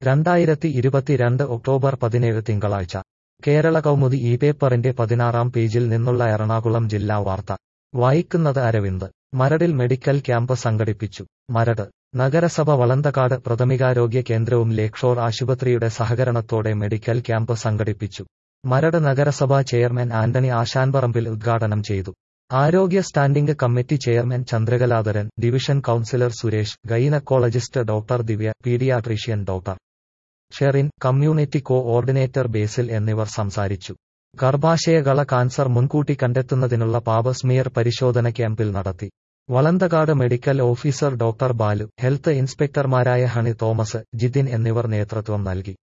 രണ്ടായിരത്തി ഇരുപത്തിരണ്ട് ഒക്ടോബർ പതിനേഴ് തിങ്കളാഴ്ച കേരള കൗമുദി ഈ പേപ്പറിന്റെ പതിനാറാം പേജിൽ നിന്നുള്ള എറണാകുളം ജില്ലാ വാർത്ത വായിക്കുന്നത് അരവിന്ദ് മരടിൽ മെഡിക്കൽ ക്യാമ്പ് സംഘടിപ്പിച്ചു മരട് നഗരസഭ വളന്തകാട് പ്രാഥമികാരോഗ്യ കേന്ദ്രവും ലേക്ഷോർ ആശുപത്രിയുടെ സഹകരണത്തോടെ മെഡിക്കൽ ക്യാമ്പ് സംഘടിപ്പിച്ചു മരട് നഗരസഭാ ചെയർമാൻ ആന്റണി ആശാൻപറമ്പിൽ ഉദ്ഘാടനം ചെയ്തു ആരോഗ്യ standing committee chairman Chandrakaladharan division councillor Suresh gynaecologist doctor Divya paediatrician doctor Sherin community coordinator Basil എന്നിവർ സംസാരിച്ചു ഗർഭാശയകള കാൻസർ മുൻകൂട്ടി കണ്ടെത്തുന്നതിനുള്ള പാപസ്മിയർ പരിശോധന ക്യാമ്പിൽ നടത്തി Valanthakad medical officer doctor Balu health ഇൻസ്പെക്ടർമാരായ ഹണി തോമസ് ജിതിൻ എന്നിവർ നേതൃത്വം നൽകി